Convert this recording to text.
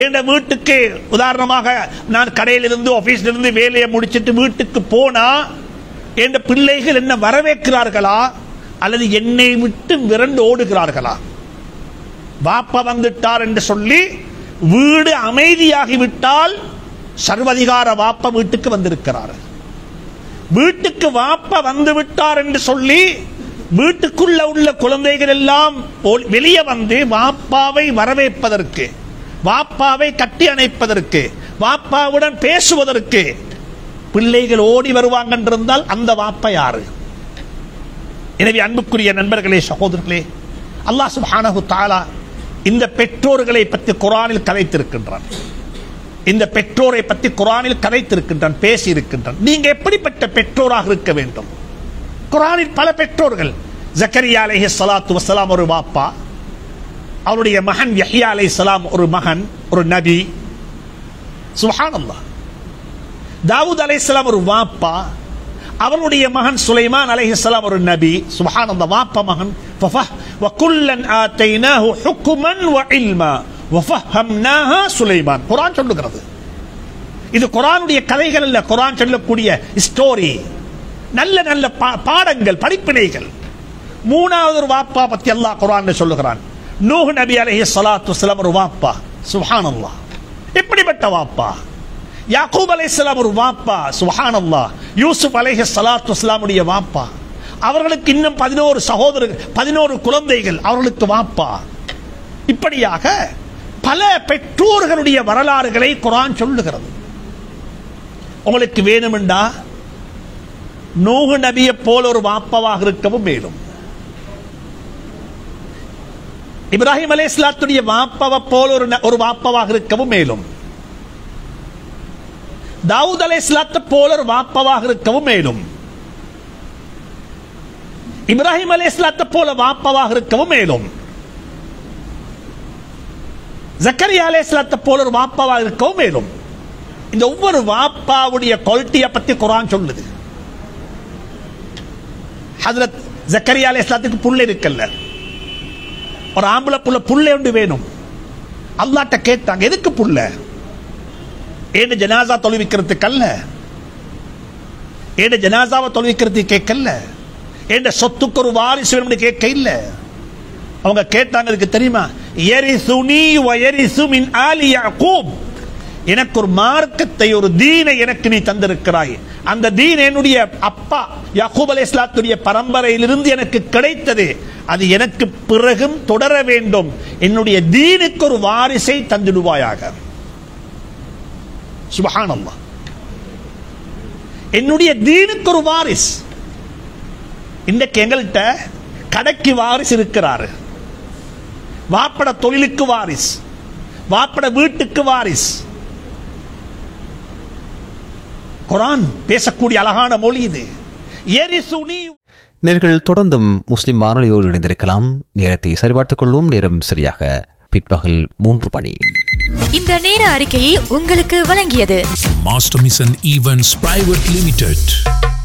என் வீட்டுக்கு உதாரணமாக நான் கடையிலிருந்து ஆபீஸ்ல இருந்து வேலையை முடிச்சிட்டு வீட்டுக்கு போனா என் பிள்ளைகள் என்ன வரவேற்கிறார்களா அல்லது என்னை விட்டு விரண்டு ஓடுகிறார்களா வாப்பா வந்துட்டார் என்று சொல்லி வீடு அமைதியாகி விட்டால் சர்வதிகார வாப்பா வீட்டுக்கு வந்திருக்கிறார் வீட்டுக்கு வாப்பா வந்து விட்டார் என்று சொல்லி வீட்டுக்குள்ள உள்ள குழந்தைகள் எல்லாம் ஓ- வெளியே வந்து வாப்பாவை வரவேற்பதற்கு வாப்பாவை கட்டி அணைப்பதற்கு வாப்பாவுடன் பேசுவதற்கு பிள்ளைகள் ஓடி வருவாங்க என்றிருந்தால் அந்த வாப்பா யாரு எனவே அன்புக்குரிய நண்பர்களே சகோதரர்களே அல்லாஹ் சுப்ஹானஹு தஆலா இந்த பெற்றோர்களை பற்றி குர்ஆனில் கதைத்திருக்கின்றான் இந்த பெற்றோரை பற்றி குர்ஆனில் கதைத்திருக்கின்றான் பேசி இருக்கின்றான் நீங்க எப்படிப்பட்ட பெற்றோராக இருக்க வேண்டும் குர்ஆனில் பல பெற்றோர்கள் ஜக்கரியா அலைஹி ஸலாத்து வஸலாம் ஒரு வாப்பா அவருடைய மகன் யஹ்யா அலைஹிஸ்ஸலாம் ஒரு மகன் ஒரு நபி சுப்ஹானல்லாஹ் தாவூத் அலைஹிஸ்ஸலாம் ஒரு வாப்பா அவருடைய மகன் சுலைமான் அலைஹிஸ்ஸலாம் ஒரு நபி சுப்ஹானல்லாஹ் வாப்பா மகன் ஃபஃபஹ் வகுல்லன் ஆதைனாஹு ஹுக்மன் வ இல்மா வஃபஹம்னாஹா சுலைமான் குர்ஆன் சொல்லுகிறது இது குர்ஆனுடைய கதைகள் அல்ல குர்ஆன் சொல்லக்கூடிய ஸ்டோரி நல்ல நல்ல பா- பாடங்கள் படிப்பினைகள் மூணாவது ஒரு வாப்பா பத்தி அல்லாஹ் குர்ஆன்ல சொல்லுகிறான் நூஹ் நபி அலைஹி ஸலாத்து வஸலாம் ஒரு வாப்பா சுப்ஹானல்லாஹ் எப்படிப்பட்ட வாப்பா யாக்கூப் அலைஹிஸ்ஸலாம் ஒரு வாப்பா சுப்ஹானல்லாஹ் யூசுப் அலைஹி ஸலாத்து வஸலாமுடைய வாப்பா அவர்களுக்கு இன்னும் பதினோரு சகோதரர்கள் பதினோரு குழந்தைகள் அவர்களுக்கு வாப்பா இப்படியாக பல பெற்றோர்களுடைய வரலாறுகளை குர்ஆன் சொல்லுகிறது உங்களுக்கு வேணுமெண்டா நூஹு நபியை போல ஒரு வாப்பவாக இருக்கவும் மேலும் இப்ராஹிம் அலை இஸ்லாத்துடைய வாப்பவ போல ஒரு ந- ஒரு வாப்பவாக இருக்கவும் மேலும் தாவூத் அலை இஸ்லாத்தை போல ஒரு வாப்பவாக இருக்கவும் மேலும் இப்ராஹிம் அலை இஸ்லாத்தை போல வாப்பவாக இருக்கவும் மேலும் ஜக்கரியா அலை இஸ்லாத்தை போல ஒரு வாப்பவாக இருக்கவும் மேலும் இந்த ஒவ்வொரு வாப்பாவுடைய குவாலிட்டியை பத்தி குர்ஆன் சொல்லுது ஹஜரத் ஜக்கரியா அலை இஸ்லாத்துக்கு புள்ள இருக்கல்ல ஒரு ஆம்பளை புள்ள புள்ள ஒன்று வேணும் அல்லாட்ட கேட்டாங்க எதுக்கு புள்ள ஏன்னு ஜனாசா தொழுவிக்கிறதுக்கு அல்ல ஏன்னு ஜனாசாவை தொழுவிக்கிறதுக்கு கேட்கல ஏண்ட சொத்துக்கு ஒரு வாரிசு வேணும்னு கேட்க இல்ல அவங்க கேட்டாங்க அதுக்கு தெரியுமா எரிசுனி வயரிசு மின் ஆலி யாக்கூப் எனக்கு ஒரு மார்க்கத்தை ஒரு தீனை எனக்கு நீ தந்திருக்கிறாய் அந்த தீன் என்னுடைய அப்பா யாக்கூப் அலை இஸ்லாத்துடைய பரம்பரையிலிருந்து எனக்கு கிடைத்தது அது எனக்கு பிறகும் தொடர வேண்டும் என்னுடைய தீனுக்கு ஒரு வாரிசை தந்திடுவாயாக சுபஹானல்லாஹ் என்னுடைய தீனுக்கு ஒரு வாரிஸ் இன்றைக்கு எங்கள்கிட்ட கடைக்கு வாரிசு இருக்கிறாரு வாப்பட தொழிலுக்கு வாரிஸ் வாப்பட வீட்டுக்கு வாரிஸ் குரான் பேசக்கூடிய அழகான மொழி இது எரிசுனி நேர்கள் தொடர்ந்தும் முஸ்லிம் வானொலியோடு இணைந்திருக்கலாம் நேரத்தை சரிபார்த்துக் கொள்வோம் நேரம் சரியாக பிற்பகல் மூன்று மணி இந்த நேர அறிக்கையை உங்களுக்கு வழங்கியது Master Mission Events Private Limited.